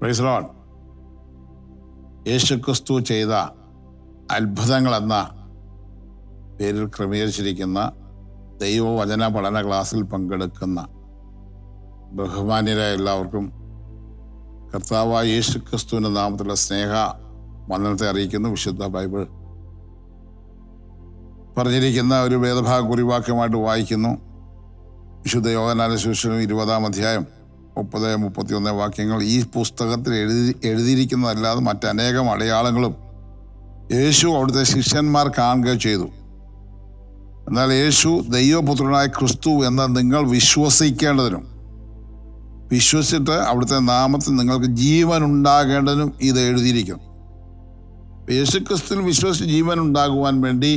പ്രൈസ്ലോൺ യേശുക്രിസ്തു ചെയ്ത അത്ഭുതങ്ങൾ എന്ന പേരിൽ ക്രമീകരിച്ചിരിക്കുന്ന ദൈവവചന പഠന ക്ലാസ്സിൽ പങ്കെടുക്കുന്ന ബഹുമാന്യരായ എല്ലാവർക്കും കർത്താവായ യേശു ക്രിസ്തുവിൻ്റെ നാമത്തിലുള്ള സ്നേഹ വന്ദനത്തെ അറിയിക്കുന്നു വിശുദ്ധ ബൈബിൾ പറഞ്ഞിരിക്കുന്ന ഒരു വേദഭാഗം കുറിവാക്യമായിട്ട് വായിക്കുന്നു വിശുദ്ധ യോഗനാല ശിശുവും ഇരുപതാം അധ്യായം മുപ്പത് മുപ്പത്തിയൊന്ന് വാക്യങ്ങൾ ഈ പുസ്തകത്തിൽ എഴുതി എഴുതിയിരിക്കുന്നതല്ലാതെ മറ്റനേകം അടയാളങ്ങളും യേശു അവിടുത്തെ ശിഷ്യന്മാർ കാണുക ചെയ്തു എന്നാൽ യേശു ദൈവപുത്രനായ ക്രിസ്തു എന്ന് നിങ്ങൾ വിശ്വസിക്കേണ്ടതിനും വിശ്വസിച്ചിട്ട് അവിടുത്തെ നാമത്തിൽ നിങ്ങൾക്ക് ജീവൻ ഉണ്ടാകേണ്ടതിനും ഇത് എഴുതിയിരിക്കുന്നു യേശു ക്രിസ്തുവിൽ വിശ്വസിച്ച് ജീവൻ ഉണ്ടാകുവാൻ വേണ്ടി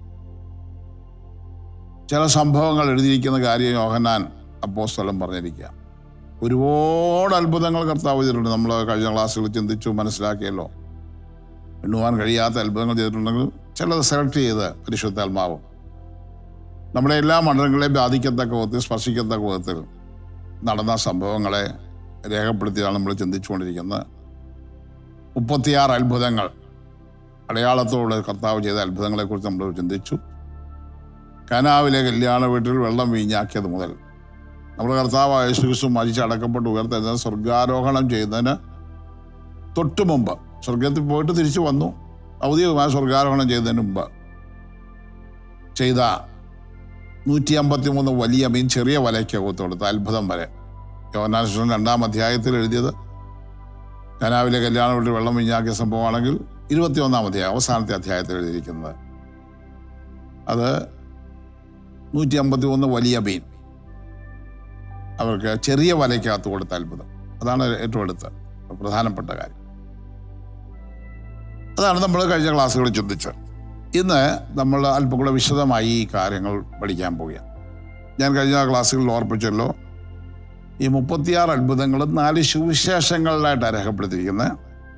ചില സംഭവങ്ങൾ എഴുതിയിരിക്കുന്ന കാര്യം യോഹന്നാൻ അപ്പോസ്തലം പറഞ്ഞിരിക്കുക ഒരുപാട് അത്ഭുതങ്ങൾ കർത്താവ് ചെയ്തിട്ടുണ്ട് നമ്മൾ കഴിഞ്ഞ ക്ലാസ്സുകളിൽ ചിന്തിച്ചു മനസ്സിലാക്കിയല്ലോ എണ്ണുവാൻ കഴിയാത്ത അത്ഭുതങ്ങൾ ചെയ്തിട്ടുണ്ടെങ്കിൽ ചിലത് സെലക്ട് ചെയ്ത് പരിശുദ്ധാത്മാവും നമ്മുടെ എല്ലാ മണ്ഡലങ്ങളെയും ബാധിക്കത്തക്ക വിധത്തിൽ സ്പർശിക്കത്തക്ക വിധത്തിൽ നടന്ന സംഭവങ്ങളെ രേഖപ്പെടുത്തിയാണ് നമ്മൾ ചിന്തിച്ചുകൊണ്ടിരിക്കുന്നത് മുപ്പത്തിയാറ് അത്ഭുതങ്ങൾ അടയാളത്തോട് കർത്താവ് ചെയ്ത അത്ഭുതങ്ങളെക്കുറിച്ച് നമ്മൾ ചിന്തിച്ചു കനാവിലെ കല്യാണ വീട്ടിൽ വെള്ളം വീഞ്ഞാക്കിയത് മുതൽ നമ്മുടെ കർത്താവ് യേശുക്രിസ്തു മരിച്ച് അടക്കപ്പെട്ട് ഉയർത്തെഴുന്നത് സ്വർഗാരോഹണം ചെയ്യുന്നതിന് തൊട്ടു മുമ്പ് സ്വർഗത്തിൽ പോയിട്ട് തിരിച്ചു വന്നു ഔദ്യോഗികമായ സ്വർഗാരോഹണം ചെയ്യുന്നതിന് മുമ്പ് ചെയ്ത നൂറ്റി അമ്പത്തി മൂന്ന് വലിയ മീൻ ചെറിയ വലയ്ക്ക് കൊത്തു കൊടുത്ത അത്ഭുതം വരെ യോനാശ്വരൻ രണ്ടാം അധ്യായത്തിൽ എഴുതിയത് കനാവിലെ കല്യാണ വീട്ടിൽ വെള്ളം വീഞ്ഞാക്കിയ സംഭവമാണെങ്കിൽ ഇരുപത്തിയൊന്നാം അധ്യായം അവസാനത്തെ അധ്യായത്തിൽ എഴുതിയിരിക്കുന്നത് അത് നൂറ്റി അമ്പത്തി ഒന്ന് വലിയ മീൻ അവർക്ക് ചെറിയ വലയ്ക്കകത്ത് കൊടുത്ത അത്ഭുതം അതാണ് ഏറ്റവും അടുത്ത് പ്രധാനപ്പെട്ട കാര്യം അതാണ് നമ്മൾ കഴിഞ്ഞ ക്ലാസ്സുകളിൽ ചിന്തിച്ചത് ഇന്ന് നമ്മൾ അല്പം കൂടെ വിശദമായി ഈ കാര്യങ്ങൾ പഠിക്കാൻ പോവുകയാണ് ഞാൻ കഴിഞ്ഞ ക്ലാസ്സുകളിൽ ഓർപ്പിച്ചല്ലോ ഈ മുപ്പത്തിയാറ് അത്ഭുതങ്ങളും നാല് സുവിശേഷങ്ങളിലായിട്ടാണ് രേഖപ്പെടുത്തിയിരിക്കുന്നത്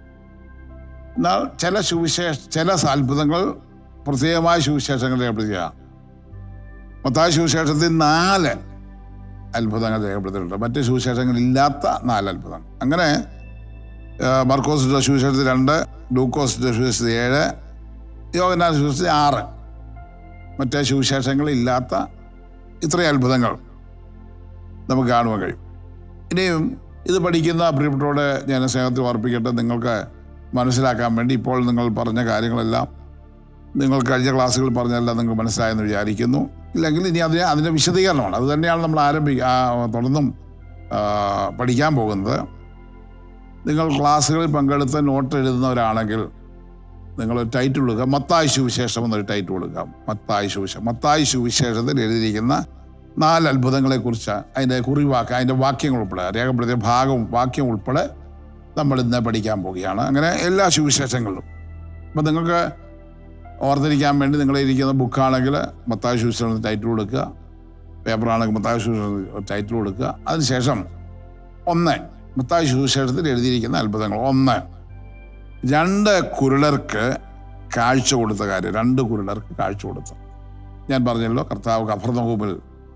എന്നാൽ ചില സുവിശേഷ ചില അത്ഭുതങ്ങൾ പ്രത്യേകമായ സുവിശേഷങ്ങൾ രേഖപ്പെടുത്തുക മൊത്തായ സുവിശേഷത്തിൽ നാല് അത്ഭുതങ്ങൾ രേഖപ്പെടുത്തിയിട്ടുണ്ട് മറ്റ് സുവിശേഷങ്ങളില്ലാത്ത നാല് അത്ഭുതങ്ങൾ അങ്ങനെ മർക്കോസിന്റെ സുവിശേഷത്തിൽ രണ്ട് ലൂക്കോസിന്റെ സുവിശേഷത്തിൽ ഏഴ് യോഗനാഥ സുവിശേഷത്തിൽ ആറ് മറ്റേ സുവിശേഷങ്ങളില്ലാത്ത ഇത്രയും അത്ഭുതങ്ങൾ നമുക്ക് കാണുവാൻ കഴിയും ഇനിയും ഇത് പഠിക്കുന്ന പ്രിയപ്പെട്ടോടെ ഞാൻ സ്നേഹത്തിൽ ഓർപ്പിക്കട്ടെ നിങ്ങൾക്ക് മനസ്സിലാക്കാൻ വേണ്ടി ഇപ്പോൾ നിങ്ങൾ പറഞ്ഞ കാര്യങ്ങളെല്ലാം നിങ്ങൾ കഴിഞ്ഞ ക്ലാസ്സുകളിൽ പറഞ്ഞതെല്ലാം നിങ്ങൾക്ക് മനസ്സിലായെന്ന് വിചാരിക്കുന്നു ഇല്ലെങ്കിൽ ഇനി അതിന് അതിൻ്റെ വിശദീകരണമാണ് അത് തന്നെയാണ് നമ്മൾ ആരംഭിക്കുക തുടർന്നും പഠിക്കാൻ പോകുന്നത് നിങ്ങൾ ക്ലാസ്സുകളിൽ പങ്കെടുത്ത് നോട്ട് എഴുതുന്നവരാണെങ്കിൽ നിങ്ങൾ ടൈറ്റിൽ കൊടുക്കുക മത്തായി സുവിശേഷം എന്നൊരു ടൈറ്റിൽ കൊടുക്കുക മത്തായി സുവിശേഷം മത്തായി സുവിശേഷത്തിൽ എഴുതിയിരിക്കുന്ന നാല് അത്ഭുതങ്ങളെക്കുറിച്ച് അതിൻ്റെ കുറിവാക്ക് അതിൻ്റെ വാക്യങ്ങൾ ഉൾപ്പെടെ രേഖപ്പെടുത്തിയ ഭാഗവും വാക്യം ഉൾപ്പെടെ നമ്മൾ ഇന്ന് പഠിക്കാൻ പോവുകയാണ് അങ്ങനെ എല്ലാ സുവിശേഷങ്ങളിലും അപ്പം നിങ്ങൾക്ക് ഓർത്തിരിക്കാൻ വേണ്ടി നിങ്ങൾ ഇരിക്കുന്ന ബുക്കാണെങ്കിൽ മത്തായ സുവിശേഷം ടൈറ്റിൽ കൊടുക്കുക പേപ്പറാണെങ്കിൽ മത്തായ സുവിശേഷം ടൈറ്റിൽ കൊടുക്കുക അതിനുശേഷം ഒന്ന് മത്തായ സുവിശേഷത്തിൽ എഴുതിയിരിക്കുന്ന അത്ഭുതങ്ങൾ ഒന്ന് രണ്ട് കുരുടർക്ക് കാഴ്ച കൊടുത്ത കാര്യം രണ്ട് കുരുടർക്ക് കാഴ്ച കൊടുത്തു ഞാൻ പറഞ്ഞല്ലോ കർത്താവ് കഫർനഹൂമിൽ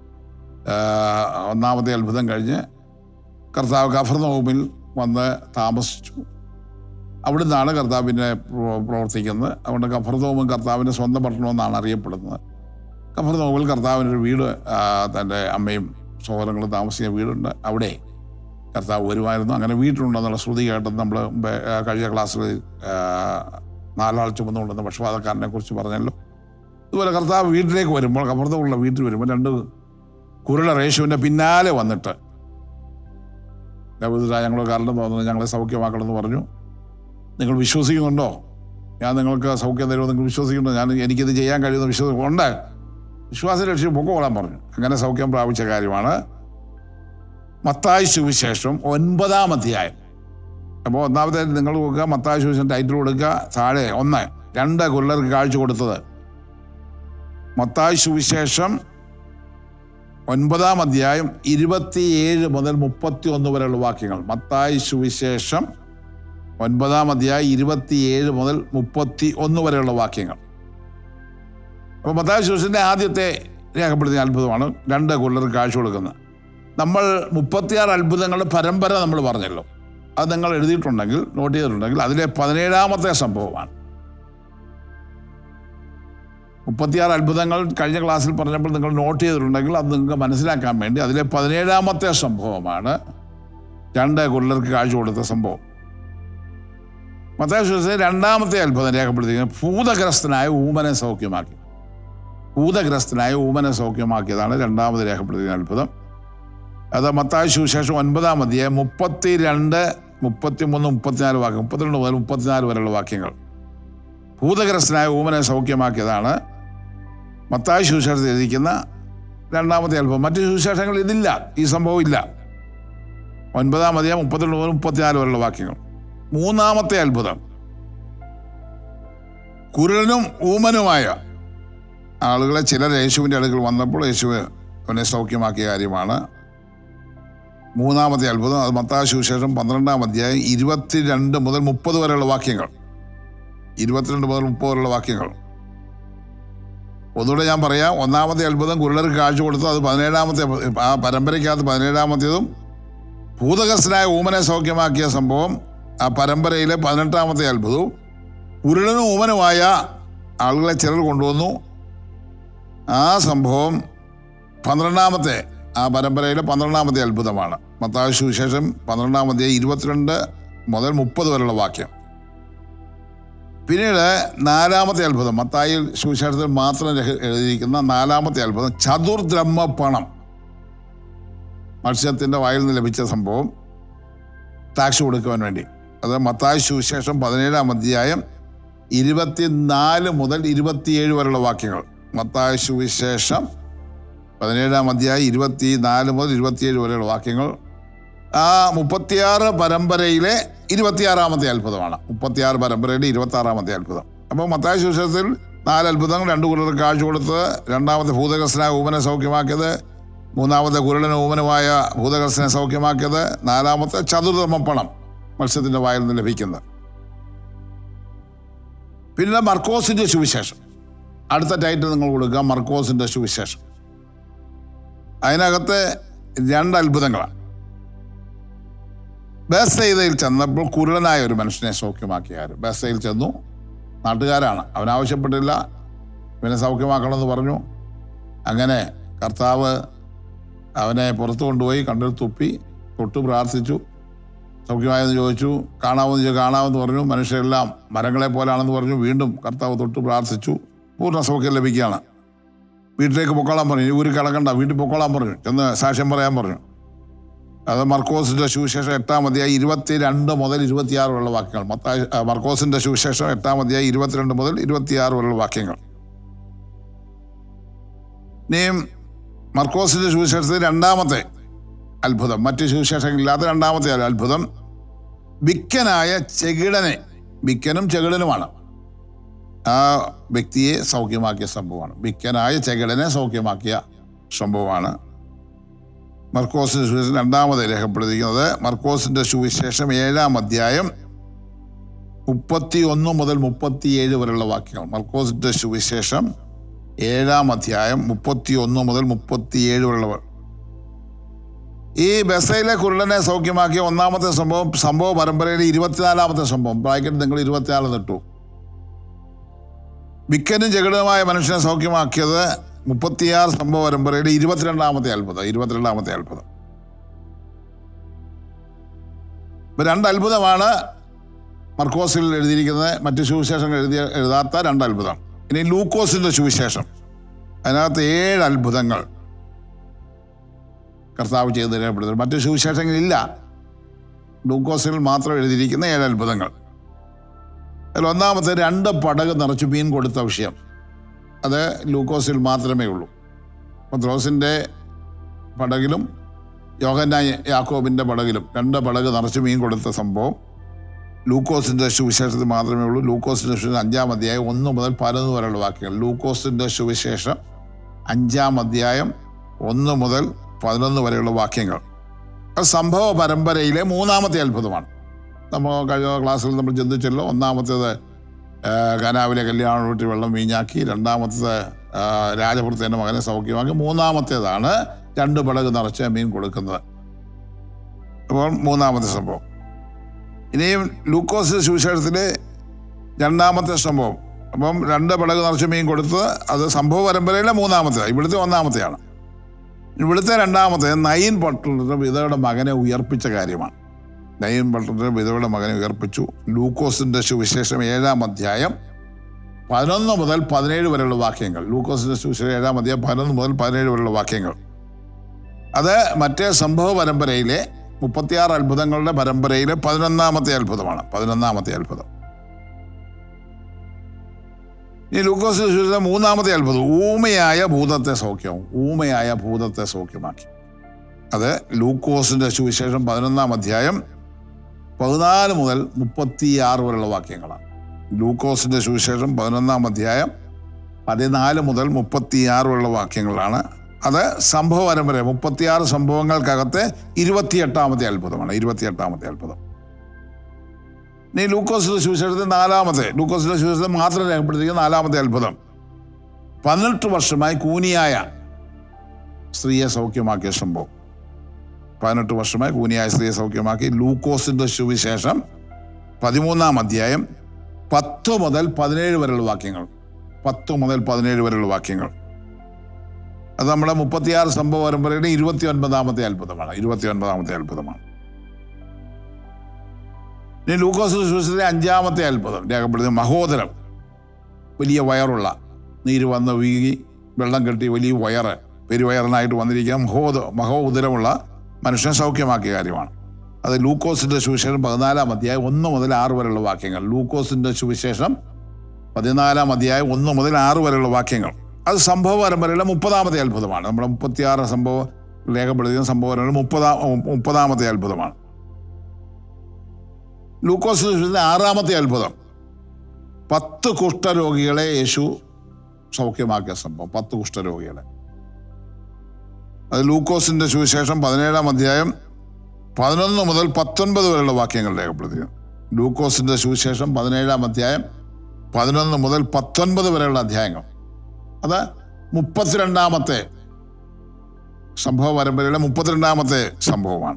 ഒന്നാമത്തെ അത്ഭുതം കഴിഞ്ഞ് കർത്താവ് കഫർനഹൂമിൽ വന്ന് താമസിച്ചു അവിടെ നിന്നാണ് കർത്താവിനെ പ്രവർത്തിക്കുന്നത് അതുകൊണ്ട് കഫർദോമും കർത്താവിൻ്റെ സ്വന്തം പട്ടണമെന്നാണ് അറിയപ്പെടുന്നത് കഫർദോമിൽ കർത്താവിനൊരു വീട് തൻ്റെ അമ്മയും സഹോദരങ്ങളും താമസിക്കുന്ന വീടുണ്ട് അവിടെ കർത്താവ് വരുമായിരുന്നു അങ്ങനെ വീട്ടിലുണ്ടെന്നുള്ള ശ്രുതി കേട്ടത് നമ്മൾ കഴിഞ്ഞ ക്ലാസ്സിൽ നാലാൾ ചുമന്നുകൊണ്ടുന്ന പക്ഷപാതക്കാരനെ കുറിച്ച് പറഞ്ഞല്ലോ അതുപോലെ കർത്താവ് വീട്ടിലേക്ക് വരുമ്പോൾ കഫർദമുള്ള വീട്ടിൽ വരുമ്പോൾ രണ്ട് കുരുള യേശുവിൻ്റെ പിന്നാലെ വന്നിട്ട് ഞങ്ങൾ കാരണം തോന്നുന്നത് ഞങ്ങളെ സൗഖ്യമാക്കണമെന്ന് പറഞ്ഞു നിങ്ങൾ വിശ്വസിക്കുന്നുണ്ടോ ഞാൻ നിങ്ങൾക്ക് സൗഖ്യം തരുമോ നിങ്ങൾ വിശ്വസിക്കുന്നുണ്ടോ ഞാൻ എനിക്കിത് ചെയ്യാൻ കഴിയുന്ന വിശ്വാസം ഉണ്ട് വിശ്വാസം രക്ഷിച്ച് പൊക്കോളാൻ പറഞ്ഞു അങ്ങനെ സൗഖ്യം പ്രാപിച്ച കാര്യമാണ് മത്തായി സുവിശേഷം ഒൻപതാം അധ്യായം അപ്പോൾ ഒന്നാമത്തെ നിങ്ങൾ കൊടുക്കുക മത്തായി സുവിശേഷം ടൈറ്റിൽ കൊടുക്കുക താഴെ ഒന്ന് രണ്ട് കൊല്ലർക്ക് കാഴ്ച കൊടുത്തത് മത്തായി സുവിശേഷം ഒൻപതാം അധ്യായം ഇരുപത്തിയേഴ് മുതൽ മുപ്പത്തി ഒന്ന് വരെയുള്ള വാക്യങ്ങൾ മത്തായി സുവിശേഷം ഒൻപതാം അധ്യായം ഇരുപത്തിയേഴ് മുതൽ മുപ്പത്തി ഒന്ന് വരെയുള്ള വാക്യങ്ങൾ അപ്പോൾ മത്തായി സുവിശേഷൻ്റെ ആദ്യത്തെ രേഖപ്പെടുത്തിയ അത്ഭുതമാണ് രണ്ട് കൊല്ലർ കാഴ്ച കൊടുക്കുന്നത് നമ്മൾ മുപ്പത്തിയാറ് അത്ഭുതങ്ങളുടെ പരമ്പര നമ്മൾ പറഞ്ഞല്ലോ അത് നിങ്ങൾ എഴുതിയിട്ടുണ്ടെങ്കിൽ നോട്ട് ചെയ്തിട്ടുണ്ടെങ്കിൽ അതിലെ പതിനേഴാമത്തെ സംഭവമാണ് മുപ്പത്തിയാറ് അത്ഭുതങ്ങൾ കഴിഞ്ഞ ക്ലാസ്സിൽ പറഞ്ഞപ്പോൾ നിങ്ങൾ നോട്ട് ചെയ്തിട്ടുണ്ടെങ്കിൽ അത് നിങ്ങൾക്ക് മനസ്സിലാക്കാൻ വേണ്ടി അതിലെ പതിനേഴാമത്തെ സംഭവമാണ് രണ്ട് കുരുടർക്ക് കാഴ്ച കൊടുത്ത സംഭവം മത്തായ രണ്ടാമത്തെ അത്ഭുതം രേഖപ്പെടുത്തിയിരിക്കുന്നത് ഭൂതഗ്രസ്തനായ ഊമനെ സൗഖ്യമാക്കി ഭൂതഗ്രസ്തനായ ഊമനെ സൗഖ്യമാക്കിയതാണ് രണ്ടാമത് രേഖപ്പെടുത്തിയ അത്ഭുതം അത് മത്തായ സുവിശേഷം ഒൻപതാം അധ്യായം മുപ്പത്തി രണ്ട് മുപ്പത്തിമൂന്ന് മുപ്പത്തിനാല് വാക്യം മുപ്പത്തിരണ്ട് മുതൽ മുപ്പത്തിനാല് വരെയുള്ള വാക്യങ്ങൾ ഭൂതഗ്രസ്തനായ ഊമനെ സൗഖ്യമാക്കിയതാണ് മത്തായ സുവിശേഷത്തിൽ എഴുതിയിരിക്കുന്ന രണ്ടാമത്തെ അത്ഭുതം മറ്റു സുവിശേഷങ്ങൾ ഇതില്ല ഈ സംഭവം ഇല്ല ഒൻപതാം അധ്യായം മുപ്പത്തിരണ്ട് മുതൽ മുപ്പത്തിനാല് വരെയുള്ള വാക്യങ്ങൾ മൂന്നാമത്തെ അത്ഭുതം കുരുടനും ഊമനുമായ ആളുകളെ ചിലർ യേശുവിൻ്റെ അടുക്കൽ വന്നപ്പോൾ യേശു അവനെ സൗഖ്യമാക്കിയ കാര്യമാണ് മൂന്നാമത്തെ അത്ഭുതം അത് മത്തായ സുവിശേഷം പന്ത്രണ്ടാം അധ്യായം ഇരുപത്തിരണ്ട് മുതൽ മുപ്പത് വരെയുള്ള വാക്യങ്ങൾ ഇരുപത്തിരണ്ട് മുതൽ മുപ്പത് വരെയുള്ള വാക്യങ്ങൾ ഒന്നുകൂടെ ഞാൻ പറയാം ഒന്നാമത്തെ അത്ഭുതം കുരുടർക്ക് കാഴ്ച കൊടുത്തു അത് പതിനേഴാമത്തെ ആ പരമ്പരയ്ക്കകത്ത് പതിനേഴാമത്തേതും ഭൂതഗ്രസ്തനായ ഊമനെ സൗഖ്യമാക്കിയ സംഭവം ആ പരമ്പരയിലെ പതിനെട്ടാമത്തെ അത്ഭുതവും ഉരുളനും ഊമനുമായ ആളുകളെ ചിലർ കൊണ്ടുവന്നു ആ സംഭവം പന്ത്രണ്ടാമത്തെ ആ പരമ്പരയിലെ പന്ത്രണ്ടാമത്തെ അത്ഭുതമാണ് മത്തായ സുവിശേഷം പന്ത്രണ്ടാമത്തെ ഇരുപത്തിരണ്ട് മുതൽ മുപ്പത് വരെയുള്ള വാക്യം പിന്നീട് നാലാമത്തെ അത്ഭുതം മത്തായി സുവിശേഷത്തിൽ മാത്രം രഹ- എഴുതിയിരിക്കുന്ന നാലാമത്തെ അത്ഭുതം ചതുർദ്രഹ്മ പണം മത്സ്യത്തിൻ്റെ വായിൽ നിന്ന് ലഭിച്ച സംഭവം ടാക്സ് കൊടുക്കുവാൻ വേണ്ടി അത് മത്തായ സുവിശേഷം പതിനേഴാം അധ്യായം ഇരുപത്തിനാല് മുതൽ ഇരുപത്തിയേഴ് വരെയുള്ള വാക്യങ്ങൾ മത്തായ സുവിശേഷം പതിനേഴാം അധ്യായം ഇരുപത്തി നാല് മുതൽ ഇരുപത്തിയേഴ് വരെയുള്ള വാക്യങ്ങൾ ആ മുപ്പത്തിയാറ് പരമ്പരയിലെ ഇരുപത്തിയാറാമത്തെ അത്ഭുതമാണ് മുപ്പത്തിയാറ് പരമ്പരയുടെ ഇരുപത്തി ആറാമത്തെ അത്ഭുതം അപ്പോൾ മത്തായ സുവിശേഷത്തിൽ നാല് അത്ഭുതങ്ങൾ രണ്ട് കുരുടർ കാഴ്ച കൊടുത്തത് രണ്ടാമത്തെ ഭൂതഗ്രസ്തനായ ഊമനെ സൗഖ്യമാക്കിയത് മൂന്നാമത്തെ കുരുടനും ഊമനുമായ ഭൂതഗ്രസ്തനെ സൗഖ്യമാക്കിയത് നാലാമത്തെ ചതുർതമ പണം മത്സ്യത്തിൻ്റെ വായിൽ നിന്ന് ലഭിക്കുന്നത് പിന്നെ മർക്കോസിന്റെ സുവിശേഷം അടുത്ത ടൈറ്റിൽ നിങ്ങൾ കൊടുക്കുക മർക്കോസിന്റെ സുവിശേഷം അതിനകത്ത് രണ്ട് അത്ഭുതങ്ങളാണ് ബേസയിതയിൽ ചെന്നപ്പോൾ കുരുടനായ ഒരു മനുഷ്യനെ സൗഖ്യമാക്കിയ കാര്യം ബേസയിൽ ചെന്നു നാട്ടുകാരാണ് അവൻ ആവശ്യപ്പെട്ടില്ല ഇവനെ സൗഖ്യമാക്കണമെന്ന് പറഞ്ഞു അങ്ങനെ കർത്താവ് അവനെ പുറത്തു കൊണ്ടുപോയി കണ്ടിൽ തുപ്പി തൊട്ട് പ്രാർത്ഥിച്ചു സൗഖ്യമായെന്ന് ചോദിച്ചു കാണാമെന്ന് ചോദിച്ചു കാണാമെന്ന് പറഞ്ഞു മനുഷ്യരെല്ലാം മരങ്ങളെ പോലാണെന്ന് പറഞ്ഞു വീണ്ടും കർത്താവ് തൊട്ട് പ്രാർത്ഥിച്ചു പൂർണ്ണ സൗഖ്യം ലഭിക്കുകയാണ് വീട്ടിലേക്ക് പൊക്കോളാൻ പറഞ്ഞു ഇനി ഊരി കിടക്കണ്ട വീട്ടിൽ പൊക്കോളാൻ പറഞ്ഞു ചെന്ന് സാക്ഷ്യം പറയാൻ പറഞ്ഞു അത് മർക്കോസിന്റെ സുവിശേഷം എട്ടാം അധ്യായം ഇരുപത്തിരണ്ട് മുതൽ ഇരുപത്തിയാറ് വരെയുള്ള വാക്യങ്ങൾ മത്തായി ആ, മർക്കോസിന്റെ സുവിശേഷം എട്ടാം അധ്യായം ഇരുപത്തിരണ്ട് മുതൽ ഇരുപത്തിയാറ് വരെയുള്ള വാക്യങ്ങൾ ഇനിയും മർക്കോസിന്റെ സുവിശേഷത്തിൽ രണ്ടാമത്തെ അത്ഭുതം മറ്റ് സുവിശേഷങ്ങളില്ലാത്ത രണ്ടാമത്തെ ഒരു അത്ഭുതം വിക്കനായ ചെകിടനെ വിക്കനും ചെകിടനുമാണ് ആ വ്യക്തിയെ സൗഖ്യമാക്കിയ സംഭവമാണ് വിക്കനായ ചെകിടനെ സൗഖ്യമാക്കിയ സംഭവമാണ് മർക്കോസിന്റെ സുവിശേഷം രണ്ടാമത് രേഖപ്പെടുത്തിയിരിക്കുന്നത് മർക്കോസിന്റെ സുവിശേഷം ഏഴാം അധ്യായം മുപ്പത്തി ഒന്ന് മുതൽ മുപ്പത്തിയേഴ് വരെയുള്ള വാക്യങ്ങൾ മർക്കോസിന്റെ സുവിശേഷം ഏഴാം അധ്യായം മുപ്പത്തി ഒന്ന് മുതൽ മുപ്പത്തിയേഴ് വരെയുള്ള ഈ ബസയിലെ കുരുടനെ സൗഖ്യമാക്കിയ ഒന്നാമത്തെ സംഭവം സംഭവ പരമ്പരയിലെ ഇരുപത്തിനാലാമത്തെ സംഭവം ബ്രാക്കറ്റ് നിങ്ങൾ ഇരുപത്തിനാല് നിട്ടു വിക്കനും ജഗടനുമായ മനുഷ്യനെ സൗഖ്യമാക്കിയത് മുപ്പത്തിയാറ് സംഭവ പരമ്പരയുടെ ഇരുപത്തിരണ്ടാമത്തെ അത്ഭുതം ഇരുപത്തിരണ്ടാമത്തെ അത്ഭുതം ഇപ്പൊ രണ്ട് അത്ഭുതമാണ് മർക്കോസിൽ എഴുതിയിരിക്കുന്നത് മറ്റ് സുവിശേഷങ്ങൾ എഴുതിയ എഴുതാത്ത രണ്ട് അത്ഭുതം ഇനി ലൂക്കോസിന്റെ സുവിശേഷം അതിനകത്ത് ഏഴ് അത്ഭുതങ്ങൾ കർത്താവ് ചെയ്ത് രേഖപ്പെടുത്തുന്നു മറ്റ് സുവിശേഷങ്ങളില്ല ലൂക്കോസിൽ മാത്രം എഴുതിയിരിക്കുന്ന ഏഴ് അത്ഭുതങ്ങൾ അതിൽ ഒന്നാമത്തെ രണ്ട് പടക് നിറച്ച് മീൻ കൊടുത്ത വിഷയം അത് ലൂക്കോസിൽ മാത്രമേ ഉള്ളൂ പത്രോസിൻ്റെ പടകിലും യോഹന്ന യാക്കോബിൻ്റെ പടകിലും രണ്ട് പടക് നിറച്ച് മീൻ കൊടുത്ത സംഭവം ലൂക്കോസിൻ്റെ സുവിശേഷത്തിൽ മാത്രമേ ഉള്ളൂ ലൂക്കോസിൻ്റെ സുവിശേഷം അഞ്ചാം അധ്യായം ഒന്ന് മുതൽ പതിനൊന്ന് വരെയുള്ള വാക്യങ്ങൾ ലൂക്കോസിൻ്റെ സുവിശേഷം അഞ്ചാം അധ്യായം ഒന്ന് മുതൽ പതിനൊന്ന് വരെയുള്ള വാക്യങ്ങൾ അത് സംഭവ പരമ്പരയിലെ മൂന്നാമത്തെ അത്ഭുതമാണ് നമ്മൾ കഴിഞ്ഞ ക്ലാസ്സിൽ നമ്മൾ ചിന്തിച്ചല്ലോ ഒന്നാമത്തേത് ആ, കനാവിലെ കല്യാണ വീട്ടിൽ വെള്ളം വീഞ്ഞാക്കി രണ്ടാമത്തേത് ആ, രാജഭൃത്തേൻ്റെ മകനെ സൗഖ്യമാക്കി ഇനിയും ലൂക്കോസ് സുവിശേഷത്തിലെ രണ്ടാമത്തെ സംഭവം അപ്പം രണ്ട് പടക് നിറച്ച് മീൻ കൊടുത്ത് അത് സംഭവ പരമ്പരയിലെ മൂന്നാമത്തെ ഇവിടുത്തെ ഒന്നാമത്തെയാണ് ഇവിടുത്തെ രണ്ടാമത്തെ നയിൻ പട്ടണത്തിൻ്റെ വിധവയുടെ മകനെ ഉയർപ്പിച്ച കാര്യമാണ് നയിൻ പട്ടണത്തിൻ്റെ വിധവയുടെ മകനെ ഉയർപ്പിച്ചു ലൂക്കോസിൻ്റെ സുവിശേഷം ഏഴാം അധ്യായം പതിനൊന്ന് മുതൽ പതിനേഴ് വരെയുള്ള വാക്യങ്ങൾ ലൂക്കോസിൻ്റെ സുവിശേഷം ഏഴാം അധ്യായം പതിനൊന്ന് മുതൽ പതിനേഴ് വരെയുള്ള വാക്യങ്ങൾ അത് മറ്റേ സംഭവ പരമ്പരയിലെ മുപ്പത്തിയാറ് അത്ഭുതങ്ങളുടെ പരമ്പരയിലെ പതിനൊന്നാമത്തെ അത്ഭുതമാണ് പതിനൊന്നാമത്തെ അത്ഭുതം ഈ ലൂക്കോസ് സുവിശേഷം മൂന്നാമത്തെ അത്ഭുതം ഊമയായ ഭൂതത്തെ സൗഖ്യം ഊമയായ ഭൂതത്തെ സൗഖ്യമാക്കി അത് ലൂക്കോസിന്റെ സുവിശേഷം പതിനൊന്നാം അധ്യായം പതിനാല് മുതൽ മുപ്പത്തിയാറ് വരെയുള്ള വാക്യങ്ങളാണ് ലൂക്കോസിന്റെ സുവിശേഷം പതിനൊന്നാം അധ്യായം പതിനാല് മുതൽ മുപ്പത്തിയാറ് വരെയുള്ള വാക്യങ്ങളാണ് അത് സംഭവ പരമ്പര മുപ്പത്തിയാറ് സംഭവങ്ങൾക്കകത്തെ ഇരുപത്തിയെട്ടാമത്തെ അത്ഭുതമാണ് ഇരുപത്തിയെട്ടാമത്തെ അത്ഭുതം ഇനി ലൂക്കോസിന്റെ സുവിശേഷത്തിൽ നാലാമത്തെ ലൂക്കോസിന്റെ സുവിശേഷത്തിൽ മാത്രം രേഖപ്പെടുത്തിയിരിക്കുന്ന നാലാമത്തെ അത്ഭുതം പതിനെട്ട് വർഷമായി കൂനിയായ സ്ത്രീയെ സൗഖ്യമാക്കിയ സംഭവം പതിനെട്ട് വർഷമായി കൂനിയായ സ്ത്രീയെ സൗഖ്യമാക്കി ലൂക്കോസിന്റെ സുവിശേഷം പതിമൂന്നാം അധ്യായം പത്ത് മുതൽ പതിനേഴ് വരെയുള്ള വാക്യങ്ങൾ പത്ത് മുതൽ പതിനേഴ് വരെയുള്ള വാക്യങ്ങൾ അത് നമ്മുടെ മുപ്പത്തിയാറ് സംഭവ പരമ്പരയുടെ ഇരുപത്തി ഒൻപതാമത്തെ അത്ഭുതമാണ് ഇരുപത്തി ഒൻപതാമത്തെ അത്ഭുതമാണ് ഇനി ലൂക്കോസ് സുവിശേഷത്തിലെ അഞ്ചാമത്തെ അത്ഭുതം രേഖപ്പെടുത്തിയ മഹോദരം വലിയ വയറുള്ള നീര് വന്ന് വീങ്ങി വെള്ളം കെട്ടി വലിയ വയറ് പെരുവയറിനായിട്ട് വന്നിരിക്കുന്ന മഹോദ മഹോദരമുള്ള മനുഷ്യൻ സൗഖ്യമാക്കിയ കാര്യമാണ് അത് ലൂക്കോസിന്റെ സുവിശേഷം പതിനാലാം അധ്യായം ഒന്ന് മുതൽ ആറ് വരെയുള്ള വാക്യങ്ങൾ ലൂക്കോസിന്റെ സുവിശേഷം പതിനാലാം അധ്യായം ഒന്ന് മുതൽ ആറ് വരെയുള്ള വാക്യങ്ങൾ അത് സംഭവ പരമ്പരയിലെ മുപ്പതാമത്തെ അത്ഭുതമാണ് നമ്മുടെ മുപ്പത്തിയാറ് സംഭവ രേഖപ്പെടുത്തിയ സംഭവ പരമ്പര മുപ്പതാം മുപ്പതാമത്തെ അത്ഭുതമാണ് ലൂക്കോസ് സുവിശേഷത്തിലെ ആറാമത്തെ അത്ഭുതം പത്ത് കുഷ്ഠരോഗികളെ യേശു സൗഖ്യമാക്കിയ സംഭവം പത്ത് കുഷ്ഠരോഗികളെ അത് ലൂക്കോസിന്റെ സുവിശേഷം പതിനേഴാം അധ്യായം പതിനൊന്ന് മുതൽ പത്തൊൻപത് വരെയുള്ള വാക്യങ്ങൾ രേഖപ്പെടുത്തിയിരുന്നു ലൂക്കോസിന്റെ സുവിശേഷം പതിനേഴാം അധ്യായം പതിനൊന്ന് മുതൽ പത്തൊൻപത് വരെയുള്ള അധ്യായങ്ങൾ അത് മുപ്പത്തിരണ്ടാമത്തെ സംഭവ പരമ്പരയിലെ മുപ്പത്തിരണ്ടാമത്തെ സംഭവമാണ്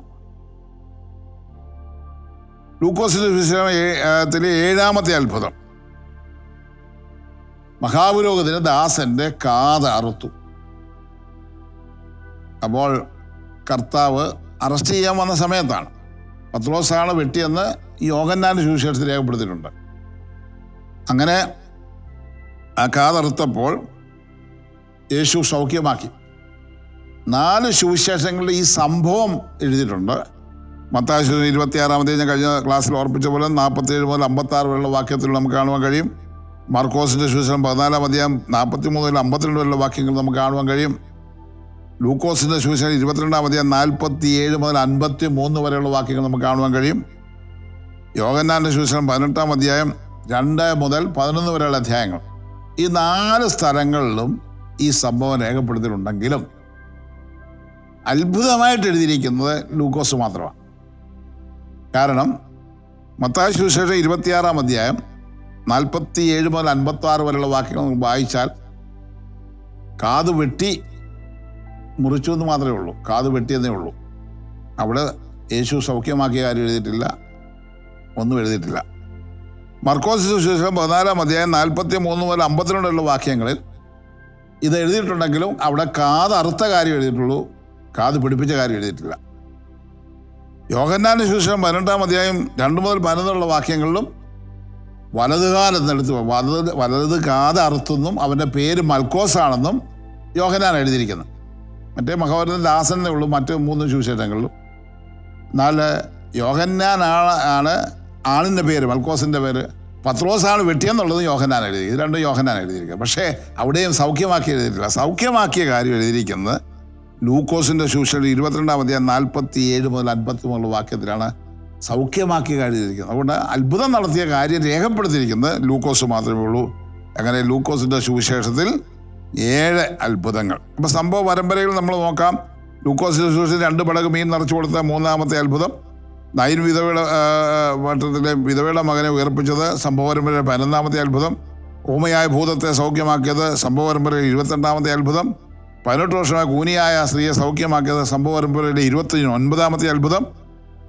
ലൂക്കോസിന്റെ സുവിശേഷത്തിലെ ഏഴാമത്തെ അത്ഭുതം മഹാപുരോഗതിന് ദാസന്റെ കാത് അറുത്തു അപ്പോൾ കർത്താവ് അറസ്റ്റ് ചെയ്യാൻ വന്ന സമയത്താണ് പത്രോസാണ് വെട്ടിയെന്ന് യോഗന്നാന്റെ സുവിശേഷത്തിൽ രേഖപ്പെടുത്തിയിട്ടുണ്ട് അങ്ങനെ ആ കാതറുത്തപ്പോൾ യേശു സൗഖ്യമാക്കി നാല് സുവിശേഷങ്ങളിൽ ഈ സംഭവം എഴുതിയിട്ടുണ്ട് മത്താശു ഇരുപത്തിയാറാമത്തെ ഞാൻ കഴിഞ്ഞ ക്ലാസ്സിൽ ഓർപ്പിച്ച പോലെ നാൽപ്പത്തേഴ് മുതൽ അമ്പത്താറ് വരെയുള്ള വാക്യത്തിൽ നമുക്ക് കാണുവാൻ കഴിയും മാർക്കോസിന്റെ സുവിശേഷം പതിനാലാം അധ്യായം നാൽപ്പത്തി മൂന്ന് മുതൽ അമ്പത്തിരണ്ട് വരെയുള്ള വാക്യങ്ങൾ നമുക്ക് കാണുവാൻ കഴിയും ലൂക്കോസിന്റെ സുവിശേഷം ഇരുപത്തിരണ്ടാം അധ്യായം നാൽപ്പത്തി ഏഴ് മുതൽ അൻപത്തി മൂന്ന് വരെയുള്ള വാക്യങ്ങൾ നമുക്ക് കാണുവാൻ കഴിയും യോഗന്നാന്റെ സുവിശേഷം പതിനെട്ടാം അധ്യായം രണ്ട് മുതൽ പതിനൊന്ന് വരെയുള്ള അധ്യായങ്ങൾ ഈ നാല് സ്ഥലങ്ങളിലും ഈ സംഭവം രേഖപ്പെടുത്തിയിട്ടുണ്ടെങ്കിലും അത്ഭുതമായിട്ട് എഴുതിയിരിക്കുന്നത് ലൂക്കോസ് മാത്രമാണ് കാരണം മത്തായ സുവിശേഷം ഇരുപത്തിയാറാം അധ്യായം നാൽപ്പത്തി ഏഴ് മുതൽ അൻപത്തി ആറ് വരെയുള്ള വാക്യങ്ങൾ നമുക്ക് വായിച്ചാൽ കാത് വെട്ടി മുറിച്ചു എന്ന് മാത്രമേ ഉള്ളൂ കാത് വെട്ടിയെന്നേ ഉള്ളൂ അവിടെ യേശു സൗഖ്യമാക്കിയ കാര്യം എഴുതിയിട്ടില്ല ഒന്നും എഴുതിയിട്ടില്ല മർക്കോസ് സുവിശേഷം പതിനാലാം അധ്യായം നാൽപ്പത്തി മൂന്ന് മുതൽ അമ്പത്തിരണ്ടുള്ള വാക്യങ്ങളിൽ ഇത് എഴുതിയിട്ടുണ്ടെങ്കിലും അവിടെ കാത് അറുത്ത കാര്യം എഴുതിയിട്ടുള്ളൂ കാത് പിടിപ്പിച്ച കാര്യം എഴുതിയിട്ടില്ല യോഹന്നാന്റെ സുവിശേഷം പതിനെട്ടാം അധ്യായം രണ്ട് മുതൽ പതിനൊന്നുള്ള വാക്യങ്ങളിലും വലതുകാലെന്നെടുത്ത് വലത് വലത് കാത് അറുത്തെന്നും അവൻ്റെ പേര് മൽക്കോസാണെന്നും യോഹനാൻ എഴുതിയിരിക്കുന്നത് മറ്റേ മഹാഭാരതം ദാസനേ ഉള്ളൂ മറ്റ് മൂന്ന് സുവിശേഷങ്ങളിലും എന്നാൽ യോഹന്നാൻ ആണ് ആണ് ആളിൻ്റെ പേര് മൽക്കോസിൻ്റെ പേര് പത്രോസാണ് വെട്ടിയെന്നുള്ളത് യോഹന്നാൻ എഴുതി ഇത് രണ്ടും യോഹന്നാൻ എഴുതിയിരിക്കുക പക്ഷേ അവിടെയും സൗഖ്യമാക്കി എഴുതിയിട്ടില്ല സൗഖ്യമാക്കിയ കാര്യം എഴുതിയിരിക്കുന്നത് ലൂക്കോസിൻ്റെ സുവിശേഷം ഇരുപത്തിരണ്ടാം അധ്യായം നാൽപ്പത്തി ഏഴ് മുതൽ അൻപത്തി മൂന്നുള്ള വാക്യത്തിലാണ് സൗഖ്യമാക്കിയ കാര്യം എഴുതിയിരിക്കുന്നത് അതുകൊണ്ട് അത്ഭുതം നടത്തിയ കാര്യം രേഖപ്പെടുത്തിയിരിക്കുന്നത് ലൂക്കോസ് മാത്രമേ ഉള്ളൂ അങ്ങനെ ലൂക്കോസിൻ്റെ സുവിശേഷത്തിൽ ഏഴ് അത്ഭുതങ്ങൾ അപ്പം സംഭവ പരമ്പരയിൽ നമ്മൾ നോക്കാം ലൂക്കോസിൻ്റെ സുവിശേഷം രണ്ട് പടക് മീൻ നിറച്ചു കൊടുത്ത മൂന്നാമത്തെ അത്ഭുതം നൈൻ വിധവയുടെ വട്ടത്തിലെ വിധവയുടെ മകനെ ഉയർപ്പിച്ചത് സംഭവ പരമ്പരയുടെ പതിനൊന്നാമത്തെ അത്ഭുതം ഊമയായ ഭൂതത്തെ സൗഖ്യമാക്കിയത് സംഭവ പരമ്പരയുടെ ഇരുപത്തിരണ്ടാമത്തെ അത്ഭുതം പതിനെട്ട് വർഷമായ കൂനിയായ സ്ത്രീയെ സൗഖ്യമാക്കിയത് സംഭവ പരമ്പരയുടെ ഇരുപത്തി ഒൻപതാമത്തെ അത്ഭുതം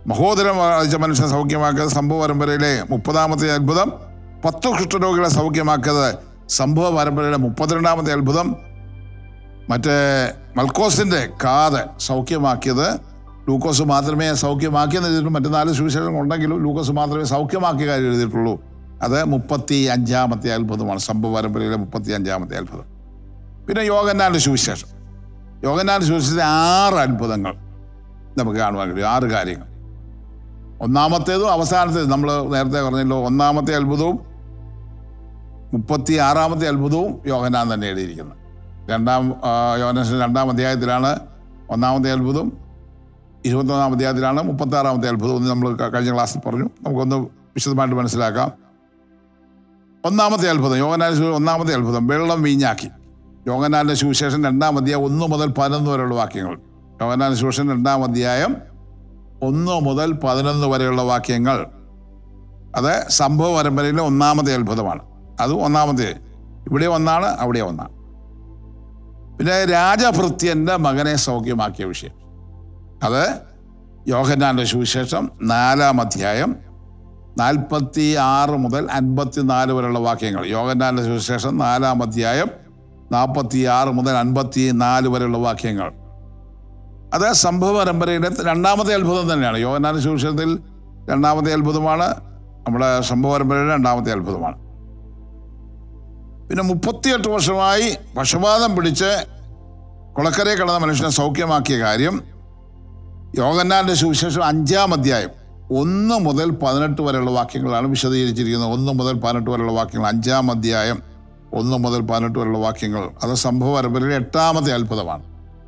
മഹോദരം വായിച്ച മനുഷ്യനെ സൗഖ്യമാക്കിയത് സംഭവ പരമ്പരയിലെ മുപ്പതാമത്തെ അത്ഭുതം പത്തു കുഷ്ഠരോഗികളെ സൗഖ്യമാക്കിയത് സംഭവ പരമ്പരയിലെ മുപ്പത്തിരണ്ടാമത്തെ അത്ഭുതം മറ്റേ മൽക്കോസിന്റെ കാത് സൗഖ്യമാക്കിയത് ലൂക്കോസ് മാത്രമേ സൗഖ്യമാക്കിയെന്ന് എഴുതിയിട്ടുള്ളൂ മറ്റു നാല് സുവിശേഷങ്ങൾ ഉണ്ടെങ്കിലും ലൂക്കോസ് മാത്രമേ സൗഖ്യമാക്കിയ കാര്യം എഴുതിയിട്ടുള്ളൂ അത് മുപ്പത്തി അഞ്ചാമത്തെ അത്ഭുതമാണ് സംഭവ പരമ്പരയിലെ മുപ്പത്തി അഞ്ചാമത്തെ അത്ഭുതം പിന്നെ യോഗന്നാന്റെ സുവിശേഷം യോഗന്നാന്റെ സുവിശേഷത്തിലെ ആറ് അത്ഭുതങ്ങൾ നമുക്ക് കാണുവാൻ കഴിയും ആറ് കാര്യങ്ങൾ ഒന്നാമത്തേതും അവസാനത്തേതും നമ്മൾ നേരത്തെ പറഞ്ഞല്ലോ ഒന്നാമത്തെ അത്ഭുതവും മുപ്പത്തി ആറാമത്തെ അത്ഭുതവും യോഗനാൻ തന്നെ എഴുതിയിരിക്കുന്നത് രണ്ടാം യോഹനാന്റെ രണ്ടാം അധ്യായത്തിലാണ് ഒന്നാമത്തെ അത്ഭുതം ഇരുപത്തൊന്നാം അധ്യായത്തിലാണ് മുപ്പത്തി ആറാമത്തെ അത്ഭുതം എന്ന് നമ്മൾ ക- കഴിഞ്ഞ ക്ലാസ്സിൽ പറഞ്ഞു നമുക്കൊന്ന് വിശദമായിട്ട് മനസ്സിലാക്കാം ഒന്നാമത്തെ അത്ഭുതം യോഗനാന്റെ സുവിശേഷം ഒന്നാമത്തെ അത്ഭുതം വെള്ളം വീഞ്ഞാക്കി യോഗനാന്റെ സുവിശേഷം രണ്ടാം അധ്യായം ഒന്ന് മുതൽ പതിനൊന്ന് വരെയുള്ള വാക്യങ്ങൾ യോഗനാന്റെ സുവിശേഷം രണ്ടാം അധ്യായം ഒന്ന് മുതൽ പതിനൊന്ന് വരെയുള്ള വാക്യങ്ങൾ അത് സംഭവ പരമ്പരയിലെ ഒന്നാമത്തെ അത്ഭുതമാണ് അത് ഒന്നാമത്തെ ഇവിടെ ഒന്നാണ് അവിടെ ഒന്നാണ് പിന്നെ രാജഭൃത്യന്റെ മകനെ സൗഖ്യമാക്കിയ വിഷയം അത് യോഹന്നാന്റെ സുവിശേഷം നാലാം അധ്യായം നാൽപ്പത്തി ആറ് മുതൽ അൻപത്തി നാല് വരെയുള്ള വാക്യങ്ങൾ യോഹന്നാന്റെ സുവിശേഷം നാലാം അധ്യായം നാൽപ്പത്തി ആറ് മുതൽ അൻപത്തി നാല് വരെയുള്ള വാക്യങ്ങൾ അത് സംഭവ പരമ്പരയുടെ രണ്ടാമത്തെ അത്ഭുതം തന്നെയാണ് യോഹന്നാന്റെ സുവിശേഷത്തിൽ രണ്ടാമത്തെ അത്ഭുതമാണ് നമ്മുടെ സംഭവ പരമ്പരയുടെ രണ്ടാമത്തെ അത്ഭുതമാണ് പിന്നെ മുപ്പത്തിയെട്ട് വർഷമായി പക്ഷപാതം പിടിച്ച് കുളക്കരയെ കിടന്ന മനുഷ്യനെ സൗഖ്യമാക്കിയ കാര്യം യോഗന്നാന്റെ സുവിശേഷം അഞ്ചാം അധ്യായം ഒന്ന് മുതൽ പതിനെട്ട് വരെയുള്ള വാക്യങ്ങളാണ് വിശദീകരിച്ചിരിക്കുന്നത് ഒന്ന് മുതൽ പതിനെട്ട് വരെയുള്ള വാക്യങ്ങൾ അഞ്ചാം അധ്യായം ഒന്ന് മുതൽ പതിനെട്ട് വരെയുള്ള വാക്യങ്ങൾ അത് സംഭവ പരമ്പരയിലെ എട്ടാമത്തെ അത്ഭുതമാണ്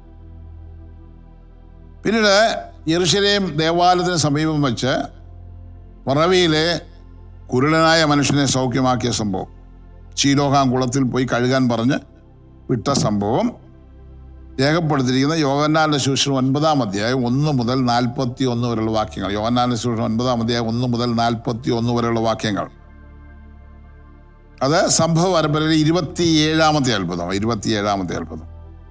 പിന്നീട് യെറുശലേം ദേവാലയത്തിന് സമീപം വെച്ച് പറവിയിലെ കുരുടനായ മനുഷ്യനെ സൗഖ്യമാക്കിയ സംഭവം ശീലോഹാം കുളത്തിൽ പോയി കഴുകാൻ പറഞ്ഞ് വിട്ട സംഭവം രേഖപ്പെടുത്തിയിരിക്കുന്ന യോഗന്നാന്റെ ശൂഷണം ഒൻപതാം അധ്യായം ഒന്ന് മുതൽ നാൽപ്പത്തി ഒന്ന് വരെയുള്ള വാക്യങ്ങൾ യോഗന്നാന്റെ ശൂഷണം ഒൻപതാം അധ്യായം ഒന്ന് മുതൽ നാൽപ്പത്തി ഒന്ന് വരെയുള്ള വാക്യങ്ങൾ അത് സംഭവ പരമ്പരയിലെ ഇരുപത്തിയേഴാമത്തെ അത്ഭുതം ഇരുപത്തിയേഴാമത്തെ അത്ഭുതം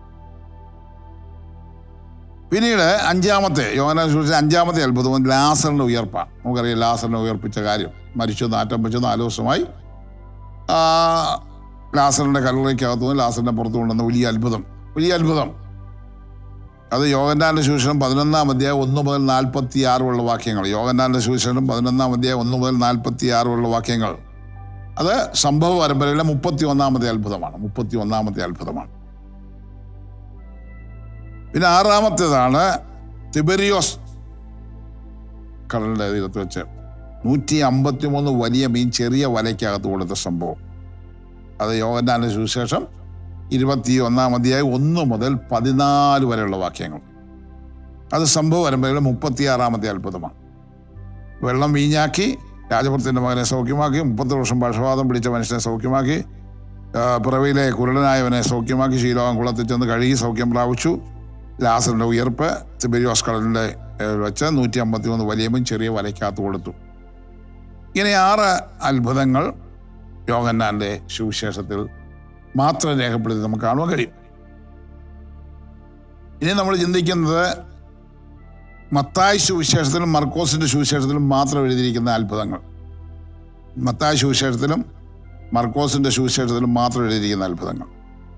പിന്നീട് അഞ്ചാമത്തെ യോഗനാൻ സൂക്ഷിച്ച അഞ്ചാമത്തെ അത്ഭുതം ലാസറിന്റെ ഉയർപ്പാണ് നമുക്കറിയാം ലാസറിനെ ഉയർപ്പിച്ച കാര്യം മരിച്ചു നാറ്റം വെച്ചു നാല് ദിവസമായി ആ, ലാസറിന്റെ കല്ലറയ്ക്കകത്തു നിന്ന് ലാസറിന്റെ പുറത്തു കൊണ്ടുവന്ന വലിയ അത്ഭുതം വലിയ അത്ഭുതം അത് യോഗന്നാന്റെ സുവിശേഷം പതിനൊന്നാം അധ്യായം ഒന്ന് മുതൽ നാൽപ്പത്തി ആറ് ഉള്ള വാക്യങ്ങൾ യോഗന്നാന്റെ സുവിശേഷം പതിനൊന്നാം അധ്യായം ഒന്ന് മുതൽ നാൽപ്പത്തി ആറ് ഉള്ള വാക്യങ്ങൾ അത് സംഭവ പരമ്പരയിലെ മുപ്പത്തി ഒന്നാമത്തെ അത്ഭുതമാണ് മുപ്പത്തി ഒന്നാമത്തെ അത്ഭുതമാണ് പിന്നെ ആറാമത്തേതാണ് തിബരിയോസ് കടലിന്റെ തീരത്ത് വെച്ച് നൂറ്റി അമ്പത്തി മൂന്ന് വലിയ മീൻ ചെറിയ വലയ്ക്കകത്ത് കൊടുത്ത സംഭവം അത് യോഗന്നാന്റെ സുവിശേഷം ഇരുപത്തി ഒന്നാം അധ്യായം ഒന്ന് മുതൽ പതിനാല് വരെയുള്ള വാക്യങ്ങൾ അത് സംഭവ പരമ്പരയിലെ മുപ്പത്തിയാറാമത്തെ അത്ഭുതമാണ് വെള്ളം വീഞ്ഞാക്കി രാജപുരത്തിൻ്റെ മകനെ സൗഖ്യമാക്കി മുപ്പത്തി വർഷം പക്ഷപാതം പിടിച്ച മനുഷ്യനെ സൗഖ്യമാക്കി ആ, പിറവിയിലെ കുരുടനായവനെ സൗഖ്യമാക്കി ശീലോകം കുളത്തിൽ ചെന്ന് കഴുകി സൗഖ്യം പ്രാപിച്ചു ലാസറിന്റെ ഉയർപ്പ് തിബരിയോസ് കടലിന്റെ ഏ, വെച്ച് നൂറ്റി അമ്പത്തി മൂന്ന് വലിയമും ചെറിയ വലയ്ക്കകത്ത് കൊടുത്തു ഇങ്ങനെ ആറ് അത്ഭുതങ്ങൾ യോഗന്നാന്റെ സുവിശേഷത്തിൽ മാത്രം രേഖപ്പെടുത്തി നമുക്ക് കാണുവാൻ കഴിയും ഇനി നമ്മൾ ചിന്തിക്കുന്നത് മത്തായി സുവിശേഷത്തിലും മർക്കോസിന്റെ സുവിശേഷത്തിലും മാത്രം എഴുതിയിരിക്കുന്ന അത്ഭുതങ്ങൾ മത്തായി സുവിശേഷത്തിലും മർക്കോസിന്റെ സുവിശേഷത്തിലും മാത്രം എഴുതിയിരിക്കുന്ന അത്ഭുതങ്ങൾ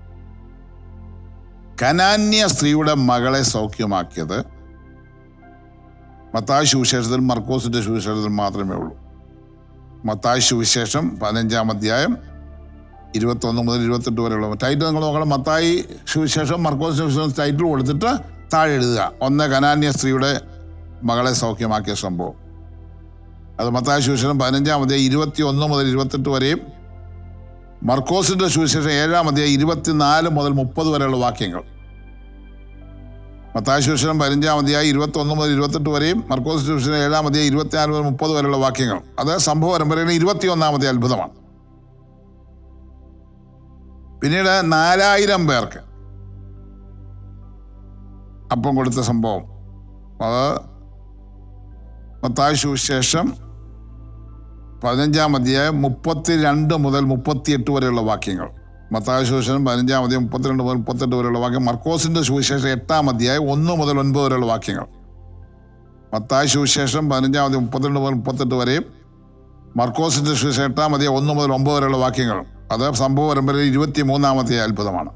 കനാന്യ സ്ത്രീയുടെ മകളെ സൗഖ്യമാക്കിയത് മത്തായി സുവിശേഷത്തിലും മർക്കോസിന്റെ സുവിശേഷത്തിലും മാത്രമേ ഉള്ളൂ മത്തായി സുവിശേഷം പതിനഞ്ചാം അധ്യായം ഇരുപത്തൊന്ന് മുതൽ ഇരുപത്തെട്ട് വരെയുള്ള ടൈറ്റിൽ നിങ്ങൾ നോക്കണം മത്തായി സുവിശേഷം മർക്കോസ് സുവിശേഷം ടൈറ്റിൽ കൊടുത്തിട്ട് താഴെ എഴുതുക ഒന്ന് കനാന്യ സ്ത്രീയുടെ മകളെ സൗഖ്യമാക്കിയ സംഭവം അത് മത്തായി സുവിശേഷം പതിനഞ്ചാം അധ്യായം ഇരുപത്തി ഒന്ന് മുതൽ ഇരുപത്തെട്ട് വരെയും മർക്കോസിന്റെ സുവിശേഷം ഏഴാം അധ്യായം ഇരുപത്തിനാല് മുതൽ മുപ്പത് വരെയുള്ള വാക്യങ്ങൾ മത്തായി സുവിശേഷം പതിനഞ്ചാം അധ്യായം ഇരുപത്തി ഒന്ന് മുതൽ ഇരുപത്തെട്ട് വരെയും മർക്കോസ് സുവിശേഷം ഏഴാം അധ്യായം ഇരുപത്തിനാല് മുതൽ മുപ്പത് വരെയുള്ള വാക്യങ്ങൾ അത് സംഭവ പരമ്പരയിലെ ഇരുപത്തി ഒന്നാമത്തെ അത്ഭുതമാണ് പിന്നീട് നാലായിരം പേർക്ക് അപ്പം കൊടുത്ത സംഭവം അത് മത്തായി സുവിശേഷം പതിനഞ്ചാം അധ്യായം മുപ്പത്തിരണ്ട് മുതൽ മുപ്പത്തിയെട്ട് വരെയുള്ള വാക്യങ്ങൾ മത്തായ സുവിശേഷം പതിനഞ്ചാം അധ്യായം മുപ്പത്തിരണ്ട് മുതൽ മുപ്പത്തെട്ട് വരെയുള്ള വാക്യം മർക്കോസിന്റെ സുവിശേഷം എട്ടാം അധ്യായം ഒന്ന് മുതൽ ഒൻപത് വരെയുള്ള വാക്യങ്ങൾ മത്തായ സുവിശേഷം പതിനഞ്ചാം അധ്യായം മുപ്പത്തിരണ്ട് മുതൽ മുപ്പത്തെട്ട് വരെയും മർക്കോസിന്റെ സുവിശേഷം എട്ടാം അധ്യായം ഒന്ന് മുതൽ ഒമ്പത് വരെയുള്ള വാക്യങ്ങൾ അത് സംഭവ പരമ്പരയിൽ ഇരുപത്തി മൂന്നാമത്തെ അത്ഭുതമാണ്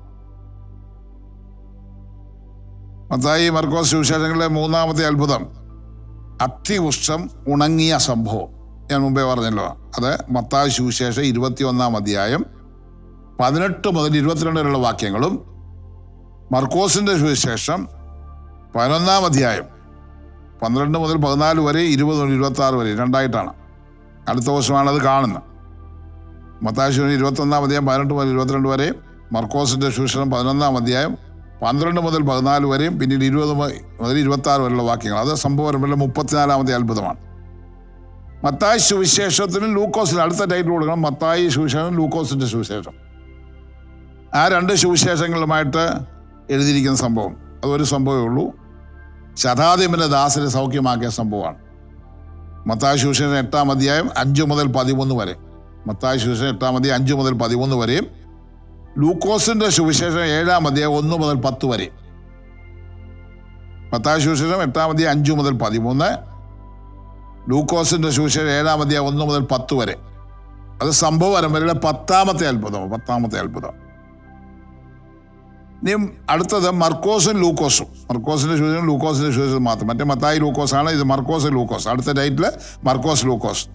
മത്തായി മർക്കോസ് സുവിശേഷങ്ങളിലെ മൂന്നാമത്തെ അത്ഭുതം അത്തിവൃക്ഷം ഉണങ്ങിയ സംഭവം ഞാൻ മുമ്പേ പറഞ്ഞല്ലോ അത് മത്തായ സുവിശേഷം ഇരുപത്തി ഒന്നാം അധ്യായം പതിനെട്ട് മുതൽ ഇരുപത്തിരണ്ട് വരെയുള്ള വാക്യങ്ങളും മർക്കോസിന്റെ സുവിശേഷം പതിനൊന്നാം അധ്യായം പന്ത്രണ്ട് മുതൽ പതിനാല് വരെ ഇരുപത് മുതൽ ഇരുപത്തി ആറ് വരെ രണ്ടായിട്ടാണ് അടുത്ത വർഷമാണ് അത് കാണുന്നത് മത്താശുവിന് ഇരുപത്തൊന്നാം അധ്യായം പതിനെട്ട് മുതൽ ഇരുപത്തിരണ്ട് വരെയും മർക്കോസിന്റെ സുവിശേഷം പതിനൊന്നാം അധ്യായം പന്ത്രണ്ട് മുതൽ പതിനാല് വരെയും പിന്നീട് ഇരുപത് മുതൽ ഇരുപത്തി ആറ് വരെയുള്ള വാക്യങ്ങൾ അത് സംഭവം മുപ്പത്തിനാലാമത്തെ അത്ഭുതമാണ് മത്തായി സുവിശേഷത്തിനും ലൂക്കോസിനും അടുത്ത ടൈറ്റിൽ കൊടുക്കണം മത്തായി സുവിശേഷം ലൂക്കോസിന്റെ സുവിശേഷം ആ രണ്ട് സുവിശേഷങ്ങളുമായിട്ട് എഴുതിയിരിക്കുന്ന സംഭവം അതൊരു സംഭവമേ ഉള്ളൂ ശതാധിപന്റെ ദാസനെ സൗഖ്യമാക്കിയ സംഭവമാണ് മത്തായ സുവിശേഷം എട്ടാം അധ്യായം അഞ്ച് മുതൽ പതിമൂന്ന് വരെ മത്തായ സുവിശേഷം എട്ടാം അധ്യായം അഞ്ച് മുതൽ പതിമൂന്ന് വരെയും ലൂക്കോസിന്റെ സുവിശേഷം ഏഴാം അധ്യായം ഒന്ന് മുതൽ പത്ത് വരെ മത്തായ സുവിശേഷം എട്ടാം അധ്യായം അഞ്ച് മുതൽ പതിമൂന്ന് ലൂക്കോസിന്റെ സുവിശേഷം ഏഴാം അധ്യായം ഒന്ന് മുതൽ പത്ത് വരെ അത് സംഭവ പരമ്പരയിലെ പത്താമത്തെ അത്ഭുതം പത്താമത്തെ അത്ഭുതം ഇനി അടുത്തത് മർക്കോസും ലൂക്കോസും മർക്കോസിന്റെ സുവിശേഷം ലൂക്കോസിന്റെ സുവിശേഷം മാത്രം മറ്റേ മത്തായി ലൂക്കോസ് ആണ് ഇത് മർക്കോസ് ലൂക്കോസ് അടുത്ത ഡേറ്റില് മർക്കോസ് ലൂക്കോസ്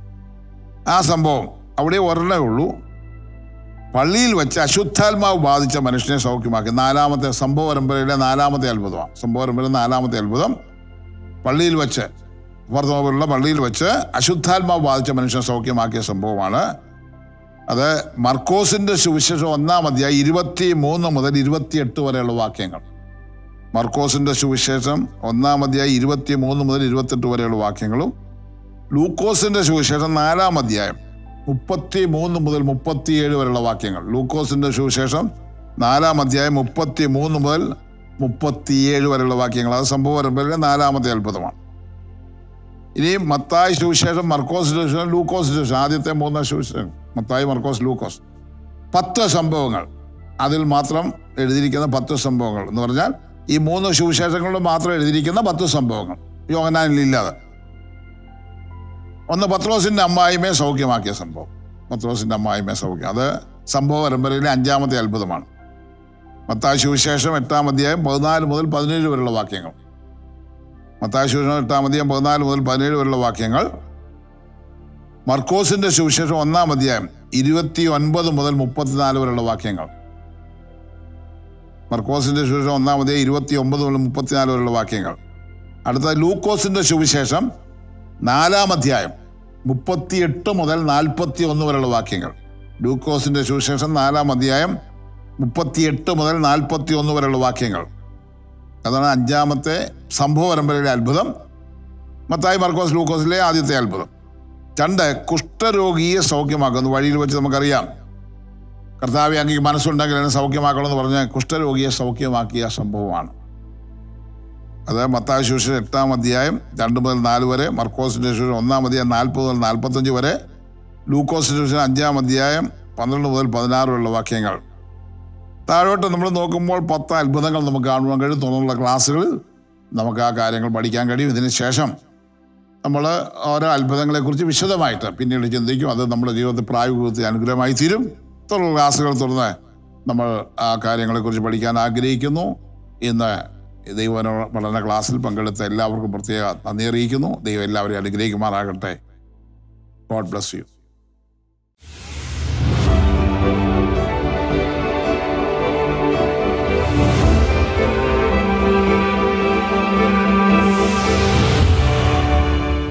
ആ സംഭവം അവിടെ ഒരെണ്ണേ ഉള്ളൂ പള്ളിയിൽ വെച്ച് അശുദ്ധാത്മാവ് ബാധിച്ച മനുഷ്യനെ സൗഖ്യമാക്കി നാലാമത്തെ സംഭവ പരമ്പരയിലെ നാലാമത്തെ അത്ഭുതമാണ് സംഭവ പരമ്പരയിലെ നാലാമത്തെ അത്ഭുതം പള്ളിയിൽ വെച്ച് വർദ്ധമാപുരമുള്ള പള്ളിയിൽ വെച്ച് അശുദ്ധാത്മാവ് ബാധിച്ച മനുഷ്യനെ സൗഖ്യമാക്കിയ സംഭവമാണ് അത് മർക്കോസിന്റെ സുവിശേഷം ഒന്നാം അധ്യായം ഇരുപത്തി മൂന്ന് മുതൽ ഇരുപത്തിയെട്ട് വരെയുള്ള വാക്യങ്ങൾ മർക്കോസിന്റെ സുവിശേഷം ഒന്നാം അധ്യായം ഇരുപത്തി മൂന്ന് മുതൽ ഇരുപത്തെട്ട് വരെയുള്ള വാക്യങ്ങളും ലൂക്കോസിന്റെ സുവിശേഷം നാലാം അധ്യായം മുപ്പത്തി മൂന്ന് മുതൽ മുപ്പത്തിയേഴ് വരെയുള്ള വാക്യങ്ങൾ ലൂക്കോസിന്റെ സുവിശേഷം നാലാം അധ്യായം മുപ്പത്തി മൂന്ന് മുതൽ മുപ്പത്തിയേഴ് വരെയുള്ള വാക്യങ്ങൾ അത് സംഭവ പരമ്പരയിലെ നാലാമത്തെ അത്ഭുതമാണ് ഇനി മത്തായി സുവിശേഷം മർക്കോസ് സുവിശേഷം ലൂക്കോസ് സുവിശേഷം ആദ്യത്തെ മൂന്ന് സുവിശേഷം മത്തായി മർക്കോസ് ലൂക്കോസ് പത്ത് സംഭവങ്ങൾ അതിൽ മാത്രം എഴുതിയിരിക്കുന്ന പത്ത് സംഭവങ്ങൾ എന്ന് പറഞ്ഞാൽ ഈ മൂന്ന് സുവിശേഷങ്ങളിൽ മാത്രം എഴുതിയിരിക്കുന്ന പത്ത് സംഭവങ്ങൾ യോഗനാനിലില്ലാതെ ഒന്ന് പത്രോസിന്റെ അമ്മായിമയെ സൗഖ്യമാക്കിയ സംഭവം പത്രോസിന്റെ അമ്മായിമയെ സൗഖ്യം അത് സംഭവ പരമ്പരയിലെ അഞ്ചാമത്തെ അത്ഭുതമാണ് മത്തായ സുവിശേഷം എട്ടാം അധ്യായം പതിനാല് മുതൽ പതിനേഴ് വരെയുള്ള വാക്യങ്ങൾ മത്തായ സുവിശേഷം എട്ടാം അധ്യായം പതിനാല് മുതൽ പതിനേഴ് വരെയുള്ള വാക്യങ്ങൾ മർക്കോസിന്റെ സുവിശേഷം ഒന്നാം അധ്യായം ഇരുപത്തി ഒൻപത് മുതൽ മുപ്പത്തിനാല് വരെയുള്ള വാക്യങ്ങൾ മർക്കോസിന്റെ സുവിശേഷം ഒന്നാം അധ്യായം ഇരുപത്തി ഒമ്പത് മുതൽ മുപ്പത്തിനാല് വരെയുള്ള വാക്യങ്ങൾ അടുത്ത ലൂക്കോസിന്റെ സുവിശേഷം നാലാം അധ്യായം മുപ്പത്തിയെട്ട് മുതൽ നാൽപ്പത്തി ഒന്ന് വരെയുള്ള വാക്യങ്ങൾ ലൂക്കോസിന്റെ സുവിശേഷം നാലാം അധ്യായം മുപ്പത്തിയെട്ട് മുതൽ നാൽപ്പത്തി ഒന്ന് വരെയുള്ള വാക്യങ്ങൾ അതാണ് അഞ്ചാമത്തെ സംഭവ പരമ്പരയിലെ അത്ഭുതം മത്തായി മർക്കോസ് ലൂക്കോസിലെ ആദ്യത്തെ അത്ഭുതം രണ്ട് കുഷ്ഠരോഗിയെ സൗഖ്യമാക്കുന്നു വഴിയിൽ വെച്ച് നമുക്കറിയാം കർത്താവ് അങ്ങ് മനസ്സുണ്ടെങ്കിൽ എന്നെ സൗഖ്യമാക്കണമെന്ന് പറഞ്ഞ് കുഷ്ഠരോഗിയെ സൗഖ്യമാക്കിയ സംഭവമാണ് അത് മത്തായ ശുശ്രൂഷ എട്ടാം അധ്യായം രണ്ട് മുതൽ നാല് വരെ മർക്കോസിന്റെ ശുശ്രൂഷ ഒന്നാം അധ്യായം നാൽപ്പത് മുതൽ നാൽപ്പത്തഞ്ച് വരെ ലൂക്കോസിന്റെ ശുശ്രൂഷ അഞ്ചാം അധ്യായം പന്ത്രണ്ട് മുതൽ പതിനാറ് വരെയുള്ള വാക്യങ്ങൾ താഴോട്ട് നമ്മൾ നോക്കുമ്പോൾ പത്ത് അത്ഭുതങ്ങൾ നമുക്ക് കാണുവാൻ കഴിയും തുടർന്നുള്ള ക്ലാസ്സുകളിൽ നമുക്ക് ആ കാര്യങ്ങൾ പഠിക്കാൻ കഴിയും ഇതിന് ശേഷം നമ്മൾ ഓരോ അത്ഭുതങ്ങളെക്കുറിച്ച് വിശദമായിട്ട് പിന്നീട് ചിന്തിക്കും അത് നമ്മുടെ ജീവിതത്തിൽ പ്രായോഗികത്തിൽ അനുഗ്രഹമായി തീരും തുടർന്നുള്ള ക്ലാസ്സുകൾ തുടർന്ന് നമ്മൾ ആ കാര്യങ്ങളെക്കുറിച്ച് പഠിക്കാൻ ആഗ്രഹിക്കുന്നു ഇന്ന് ദൈവ പഠന ക്ലാസ്സിൽ പങ്കെടുത്ത എല്ലാവർക്കും പ്രത്യേക നന്ദി അറിയിക്കുന്നു ദൈവം എല്ലാവരെയും അനുഗ്രഹിക്കുമാറാകട്ടെ ഗോഡ് ബ്ലസ് യു